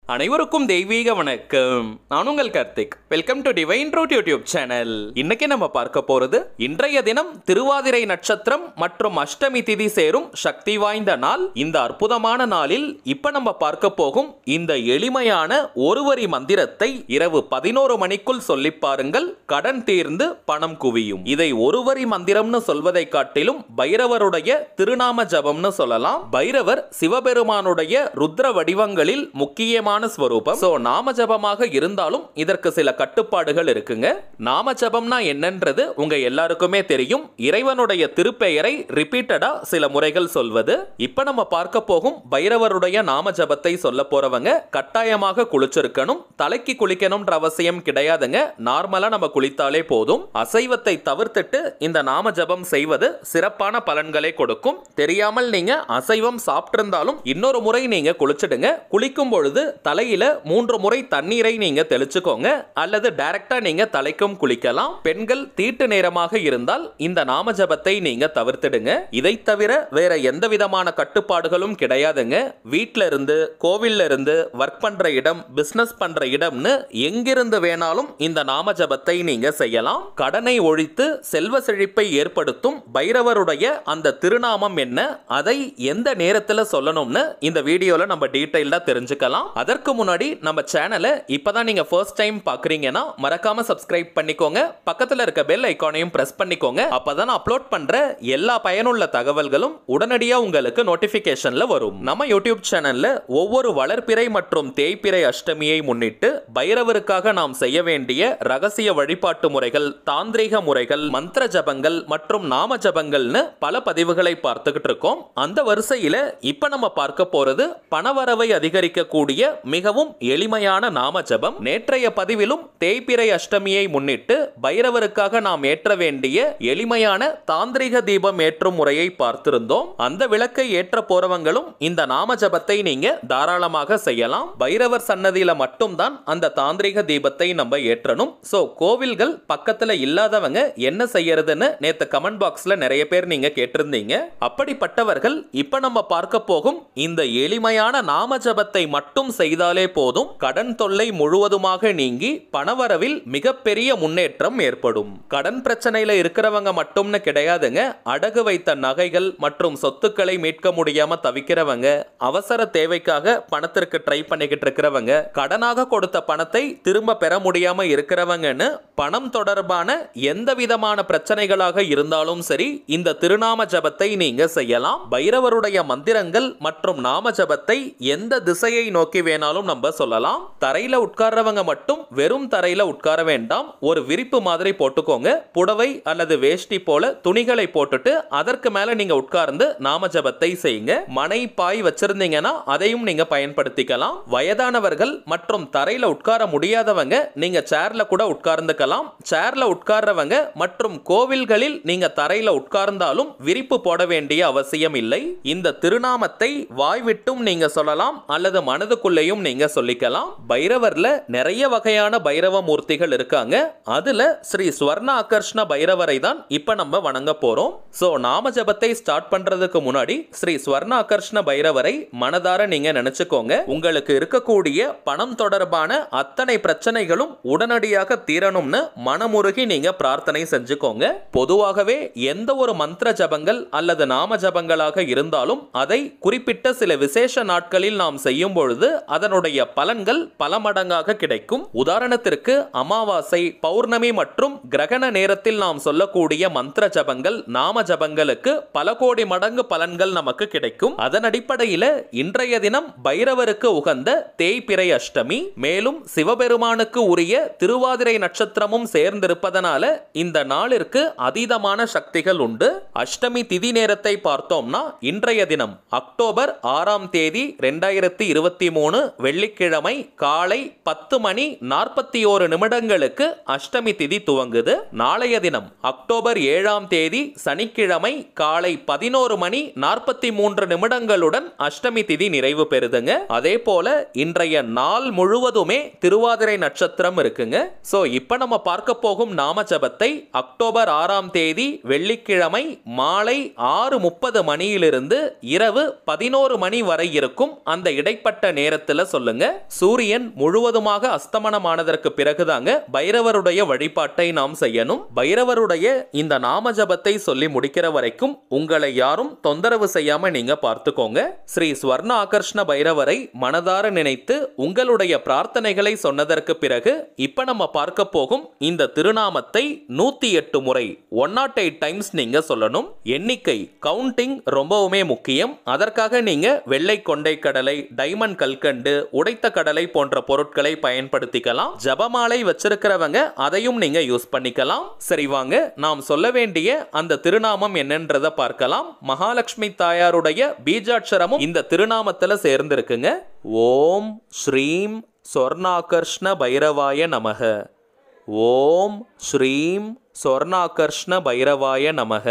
அனைவருக்கும் தெய்வீக வணக்கம் நான் உங்கள் Karthik welcome to divine root YouTube channel இன்னைக்கு நம்ம பார்க்க போறது இன்றைய தினம் திருவாதிரை நட்சத்திரம் மற்றும் அஷ்டமி திதி சேரும் சக்தி வாய்ந்த நாள் இந்த அற்புதமான நாளில் இப்ப நம்ம பார்க்க போகும் இந்த எளிமையான ஒருவரி மந்திரத்தை இரவு பதினோரு மணிக்குள் சொல்லி பாருங்கள் கடன் தீர்ந்து பணம் குவியும் இதை ஒருவரி மந்திரம்னு சொல்வதை காட்டிலும் பைரவருடைய திருநாம ஜபம்னு சொல்லலாம் பைரவர் சிவபெருமானுடைய ருத்ர வடிவங்களில் முக்கியமான ஸ்வரூபம் சோ நாம ஜபமாக இருந்தாலும் இதற்கு சில கட்டுப்பாடுகள் இருக்குங்க நாம ஜபம்னா என்னன்றது உங்க எல்லாருக்குமே தெரியும் இறைவனுடைய திருப்பெயரை ரிப்பீட்டடா சில முறைகள் சொல்வது இப்ப நம்ம பார்க்க போகும் பைரவருடைய நாம ஜபத்தை சொல்ல போறவங்க கட்டாயமாக குளிச்சிருக்கணும் தலைக்கு குளிக்கணும்ன்ற அவசியம் கிடையாதுங்க நார்மலா நம்ம குளித்தாலே போதும் அசைவத்தை தவிர்த்துட்டு இந்த நாம ஜபம் செய்வது சிறப்பான பலன்களை கொடுக்கும் தெரியாமல் நீங்க அசைவம் சாப்பிட்டிருந்தாலும் இன்னொரு முறை நீங்க குளிச்சிடுங்க குளிக்கும் பொழுது தலையில மூன்று முறை தண்ணீரை நீங்க தெளிச்சுக்கோங்க அல்லது டைரக்டா நீங்க தலைக்கும் குளிக்கலாம் பெண்கள் தீட்டு நேரமாக இருந்தால் இந்த நாம ஜபத்தை நீங்க தவிர்த்திடுங்க இதை தவிர வேற எந்த விதமான கட்டுப்பாடுகளும் கிடையாதுங்க வீட்ல இருந்து கோவில்ல இருந்து ஒர்க் பண்ற இடம் பிசினஸ் பண்ற இடம்னு எங்கிருந்து வேணாலும் இந்த நாம ஜபத்தை நீங்க செய்யலாம் கடனை ஒழித்து செல்வ செழிப்பை ஏற்படுத்தும் பைரவருடைய அந்த திருநாமம் என்ன அதை எந்த நேரத்துல சொல்லணும்னு இந்த வீடியோல நம்ம டீடைல்டா தெரிஞ்சுக்கலாம் அதற்கு முன்னாடி நம்ம சேனலை இப்பதான் நீங்க ஃபர்ஸ்ட் டைம் பாக்குறீங்கன்னா மறக்காம சப்ஸ்கிரைப் பண்ணிக்கோங்க பக்கத்துல இருக்க பெல் ஐகானையும் பிரஸ் பண்ணிக்கோங்க அப்பதான் நான் அப்லோட் பண்ற எல்லா பயனுள்ள தகவல்களும் உடனடியா உங்களுக்கு நோட்டிபிகேஷன்ல வரும் நம்ம யூடியூப் சேனல்ல ஒவ்வொரு வளர்ப்பிறை மற்றும் தேய்பிறை அஷ்டமியை முன்னிட்டு பைரவருக்காக நாம் செய்ய வேண்டிய ரகசிய வழிபாட்டு முறைகள் தாந்திரீக முறைகள் மந்திர ஜபங்கள் மற்றும் நாம ஜபங்கள்னு பல பதிவுகளை பார்த்துக்கிட்டு இருக்கோம் அந்த வரிசையில இப்ப நம்ம பார்க்க போறது பணவரவை அதிகரிக்கக்கூடிய மிகவும் எளிமையான நாம ஜபம் நேற்றைய பதிவிலும் தேய்பிறை அஷ்டமியை முன்னிட்டு பைரவருக்காக நாம் ஏற்ற வேண்டிய எளிமையான தாந்திரிக தீபம் ஏற்றும் முறையை பார்த்திருந்தோம் அந்த விளக்கை ஏற்ற போறவங்களும் இந்த நாம ஜபத்தை நீங்க தாராளமாக செய்யலாம் பைரவர் சன்னதியில மட்டும்தான் அந்த தாந்திரிக தீபத்தை நம்ம ஏற்றணும் சோ கோவில்கள் பக்கத்துல இல்லாதவங்க என்ன செய்யறதுன்னு நேத்து கமெண்ட் பாக்ஸ்ல நிறைய பேர் நீங்க கேட்டிருந்தீங்க அப்படிப்பட்டவர்கள் இப்ப நம்ம பார்க்க போகும் இந்த எளிமையான நாம ஜபத்தை மட்டும் செய்தாலே போதும் கடன் தொல்லை முழுவதுமாக நீங்கி பணவரவில் மிகப்பெரிய முன்னேற்றம் ஏற்படும் கடன் பிரச்சனையில இருக்கிறவங்க மட்டும்னு கிடையாதுங்க அடகு வைத்த நகைகள் மற்றும் சொத்துக்களை மீட்க முடியாம தவிக்கிறவங்க அவசர தேவைக்காக பணத்திற்கு ட்ரை பண்ணிக்கிட்டு இருக்கிறவங்க கடனாக கொடுத்த பணத்தை திரும்ப பெற முடியாம இருக்கிறவங்கன்னு பணம் தொடர்பான எந்த விதமான பிரச்சனைகளாக இருந்தாலும் சரி இந்த திருநாம ஜபத்தை நீங்க செய்யலாம் பைரவருடைய மந்திரங்கள் மற்றும் நாம ஜபத்தை எந்த திசையை நோக்கி வேணாலும் நம்ம சொல்லலாம் தரையில உட்கார்றவங்க மட்டும் வெறும் தரையில உட்கார வேண்டாம் ஒரு விரிப்பு மாதிரி போட்டுக்கோங்க புடவை அல்லது வேஷ்டி போல துணிகளை போட்டுட்டு அதற்கு மேல நீங்க உட்கார்ந்து நாம ஜபத்தை செய்யுங்க மனை பாய் வச்சிருந்தீங்கன்னா அதையும் நீங்க பயன்படுத்திக்கலாம் வயதானவர்கள் மற்றும் தரையில உட்கார முடியாதவங்க நீங்க சேர்ல கூட உட்கார்ந்துக்கலாம் சேர்ல உட்கார்றவங்க மற்றும் கோவில்களில் நீங்க தரையில உட்கார்ந்தாலும் விரிப்பு போட வேண்டிய அவசியம் இல்லை இந்த திருநாமத்தை வாய்விட்டும் நீங்க சொல்லலாம் அல்லது மனதுக்குள்ளேயும் நீங்க சொல்லிக்கலாம் பைரவர்ல நிறைய வகையான பைரவ மூர்த்திகள் இருக்காங்க அதுல ஸ்ரீ ஸ்வர்ண ஆகர்ஷ்ண பைரவரை தான் இப்ப நம்ம வணங்க போறோம் சோ நாம ஜபத்தை ஸ்டார்ட் பண்றதுக்கு முன்னாடி ஸ்ரீ ஸ்வர்ண ஆகர்ஷ்ண பைரவரை மனதார நீங்க நினைச்சுக்கோங்க உங்களுக்கு இருக்கக்கூடிய பணம் தொடர்பான அத்தனை பிரச்சனைகளும் உடனடியாக தீரணும்னு மனமுருகி நீங்க பிரார்த்தனை செஞ்சுக்கோங்க பொதுவாகவே எந்த ஒரு மந்திர ஜபங்கள் அல்லது நாம ஜபங்களாக இருந்தாலும் அதை குறிப்பிட்ட சில விசேஷ நாட்களில் நாம் செய்யும் பொழுது அதனுடைய பலன்கள் பல மடங்காக கிடைக்கும் உதாரணத்திற்கு அமாவாசை பௌர்ணமி மற்றும் கிரகண நேரத்தில் நாம் சொல்லக்கூடிய மந்திர ஜபங்கள் நாம ஜபங்களுக்கு பல கோடி மடங்கு பலன்கள் நமக்கு கிடைக்கும் அதன் அடிப்படையில இன்றைய தினம் பைரவருக்கு உகந்த தேய்பிறை அஷ்டமி மேலும் சிவபெருமானுக்கு உரிய திருவாதிரை நட்சத்திரமும் சேர்ந்திருப்பதனால இந்த நாளிற்கு அதீதமான சக்திகள் உண்டு அஷ்டமி திதி நேரத்தை பார்த்தோம்னா இன்றைய தினம் அக்டோபர் ஆறாம் தேதி ரெண்டாயிரத்தி இருபத்தி மூணு வெள்ளிக்கிழமை காலை பத்து மணி நாற்பத்தி ஓரு நிமிடங்களுக்கு அஷ்டமி திதி துவங்குது நாளைய தினம் அக்டோபர் ஏழாம் தேதி சனிக்கிழமை காலை பதினோரு மணி நாற்பத்தி மூன்று நிமிடங்களுடன் அஷ்டமி திதி நிறைவு பெறுதுங்க அதே போல இன்றைய நாள் முழுவதுமே திருவாதிரை நட்சத்திரம் இருக்குங்க சோ இப்ப நம்ம பார்க்க போகும் நாம ஜபத்தை அக்டோபர் ஆறாம் தேதி வெள்ளிக்கிழமை மாலை ஆறு முப்பது மணியிலிருந்து இரவு பதினோரு மணி வரை இருக்கும் அந்த இடைப்பட்ட நேரத்துல நாமத்துல சொல்லுங்க சூரியன் முழுவதுமாக அஸ்தமனமானதற்கு பிறகுதாங்க பைரவருடைய வழிபாட்டை நாம் செய்யணும் பைரவருடைய இந்த நாம ஜபத்தை சொல்லி முடிக்கிற வரைக்கும் உங்களை யாரும் தொந்தரவு செய்யாம நீங்க பார்த்துக்கோங்க ஸ்ரீ ஸ்வர்ண ஆகர்ஷ்ண பைரவரை மனதார நினைத்து உங்களுடைய பிரார்த்தனைகளை சொன்னதற்கு பிறகு இப்ப நம்ம பார்க்க போகும் இந்த திருநாமத்தை நூத்தி எட்டு முறை ஒன் நாட் எயிட் டைம்ஸ் நீங்க சொல்லணும் எண்ணிக்கை கவுண்டிங் ரொம்பவுமே முக்கியம் அதற்காக நீங்க வெள்ளை கொண்டை கடலை டைமண்ட் கல்கண்டு உடைத்த கடலை போன்ற பொருட்களை பயன்படுத்திக்கலாம் ஜபமாலை வச்சிருக்கிறவங்க அதையும் நீங்க யூஸ் பண்ணிக்கலாம் சரி வாங்க நாம் சொல்ல வேண்டிய அந்த திருநாமம் என்னன்றத பார்க்கலாம் மகாலட்சுமி தாயாருடைய பீஜாட்சரமும் இந்த திருநாமத்துல சேர்ந்திருக்குங்க ஓம் ஸ்ரீம் சொர்ணாகர்ஷ்ண பைரவாய நமக ஓம் ஸ்ரீம் சொர்ணாகர்ஷ்ண பைரவாய நமக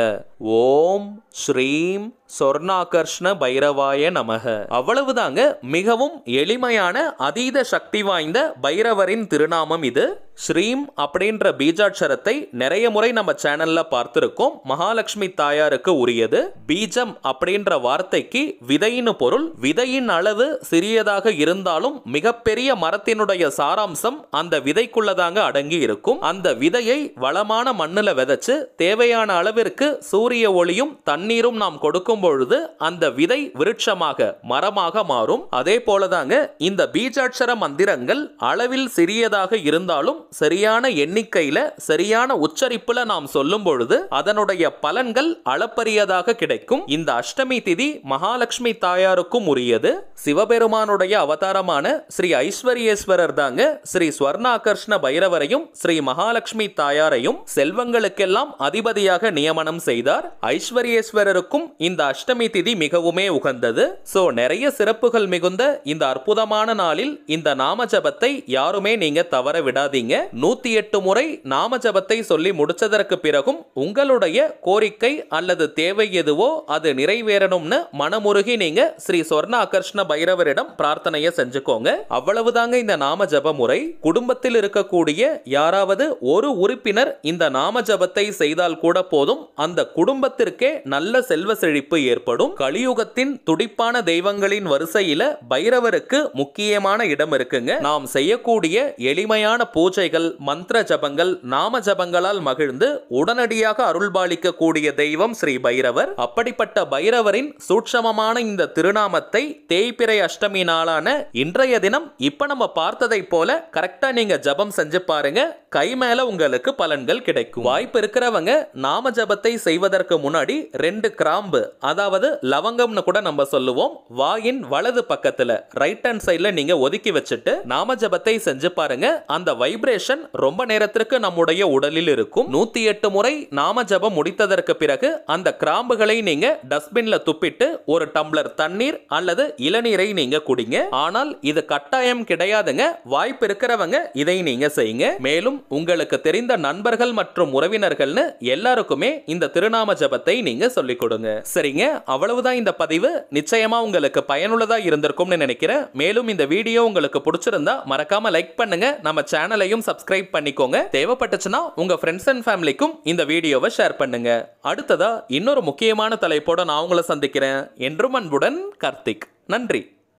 ஓம் ஸ்ரீம் சொர்ணாகர்ஷ்ண பைரவாய நமக அவ்வளவுதாங்க மிகவும் எளிமையான அதீத சக்தி வாய்ந்த பைரவரின் திருநாமம் இது ஸ்ரீம் அப்படின்ற பீஜாட்சரத்தை நிறைய முறை நம்ம சேனல்ல பார்த்திருக்கோம் மகாலட்சுமி தாயாருக்கு உரியது பீஜம் அப்படின்ற வார்த்தைக்கு விதைன்னு பொருள் விதையின் அளவு சிறியதாக இருந்தாலும் மிகப்பெரிய மரத்தினுடைய சாராம்சம் அந்த விதைக்குள்ளதாங்க அடங்கி இருக்கும் அந்த விதையை வளமான மண்ணுல விதைச்சு தேவையான அளவிற்கு சூரிய ஒளியும் தண்ணீரும் நாம் கொடுக்கும் பொழுது அந்த விதை விருட்சமாக மரமாக மாறும் அதே போலதாங்க இந்த பீஜாட்சர மந்திரங்கள் அளவில் சிறியதாக இருந்தாலும் சரியான எண்ணிக்கையில சரியான உச்சரிப்புல நாம் சொல்லும் பொழுது அதனுடைய பலன்கள் அளப்பரியதாக கிடைக்கும் இந்த அஷ்டமி திதி மகாலட்சுமி தாயாருக்கும் உரியது சிவபெருமானுடைய அவதாரமான ஸ்ரீ ஐஸ்வர்யேஸ்வரர் தாங்க ஸ்ரீ ஸ்வர்ணாகர்ஷ்ண பைரவரையும் ஸ்ரீ மகாலட்சுமி தாயாரையும் செல்வங்களுக்கெல்லாம் அதிபதியாக நியமனம் செய்தார் ஐஸ்வர்யேஸ்வரருக்கும் இந்த அஷ்டமி திதி மிகவுமே உகந்தது சோ நிறைய சிறப்புகள் மிகுந்த இந்த அற்புதமான நாளில் இந்த நாம ஜபத்தை யாருமே நீங்க தவற விடாதீங்க நூத்தி எட்டு முறை நாம ஜபத்தை சொல்லி முடிச்சதற்கு பிறகும் உங்களுடைய கோரிக்கை அல்லது தேவை எதுவோ அது நிறைவேறணும்னு மனமுருகி நீங்க ஸ்ரீ சொர்ண ஆகர்ஷ்ண பைரவரிடம் பிரார்த்தனையை செஞ்சுக்கோங்க அவ்வளவுதாங்க இந்த நாம ஜப முறை குடும்பத்தில் இருக்கக்கூடிய யாராவது ஒரு உறுப்பினர் இந்த நாம ஜபத்தை செய்தால் கூட போதும் அந்த குடும்பத்திற்கே நல்ல செல்வ செழிப்பு ஏற்படும் கலியுகத்தின் துடிப்பான தெய்வங்களின் வரிசையில பைரவருக்கு முக்கியமான இடம் இருக்குங்க நாம் செய்யக்கூடிய எளிமையான பூஜைகள் மந்திர ஜபங்கள் நாம ஜபங்களால் மகிழ்ந்து உடனடியாக அருள்பாலிக்க கூடிய தெய்வம் ஸ்ரீ பைரவர் அப்படிப்பட்ட பைரவரின் சூட்சமமான இந்த திருநாமத்தை தேய்பிறை அஷ்டமி நாளான இன்றைய தினம் இப்ப நம்ம பார்த்ததை போல கரெக்டா நீங்க ஜபம் செஞ்சு பாருங்க கை மேல உங்களுக்கு பலன்கள் கிடைக்கும் வாய்ப்பு இருக்கிறவங்க நாம ஜபத்தை செய்வதற்கு முன்னாடி ரெண்டு கிராம்பு அதாவது லவங்கம்னு கூட நம்ம சொல்லுவோம் வாயின் வலது பக்கத்துல ரைட் ஹேண்ட் சைடுல நீங்க ஒதுக்கி வச்சுட்டு நாம ஜபத்தை செஞ்சு பாருங்க அந்த வைப்ரேஷன் ரொம்ப நேரத்திற்கு நம்முடைய உடலில் இருக்கும் நூத்தி எட்டு முறை நாம ஜபம் முடித்ததற்கு பிறகு அந்த கிராம்புகளை நீங்க டஸ்ட்பின்ல துப்பிட்டு ஒரு டம்ளர் தண்ணீர் அல்லது இளநீரை நீங்க குடிங்க ஆனால் இது கட்டாயம் கிடையாதுங்க வாய்ப்பு இருக்கிறவங்க இதை நீங்க செய்யுங்க மேலும் உங்களுக்கு தெரிந்த நண்பர்கள் மற்றும் உறவினர்கள்னு எல்லாருக்குமே இந்த திருநாம ஜபத்தை நீங்க சொல்லிக் கொடுங்க சரிங்க அவ்வளவுதான் இந்த பதிவு நிச்சயமா உங்களுக்கு பயனுள்ளதா இருந்திருக்கும்னு நினைக்கிறேன் மேலும் இந்த வீடியோ உங்களுக்கு பிடிச்சிருந்தா மறக்காம லைக் பண்ணுங்க நம்ம சேனலையும் சப்ஸ்கிரைப் பண்ணிக்கோங்க தேவைப்பட்டுச்சுன்னா உங்க ஃப்ரெண்ட்ஸ் அண்ட் ஃபேமிலிக்கும் இந்த வீடியோவை ஷேர் பண்ணுங்க அடுத்ததா இன்னொரு முக்கியமான தலைப்போட நான் உங்களை சந்திக்கிறேன் என்றும் அன்புடன் கார்த்திக் நன்றி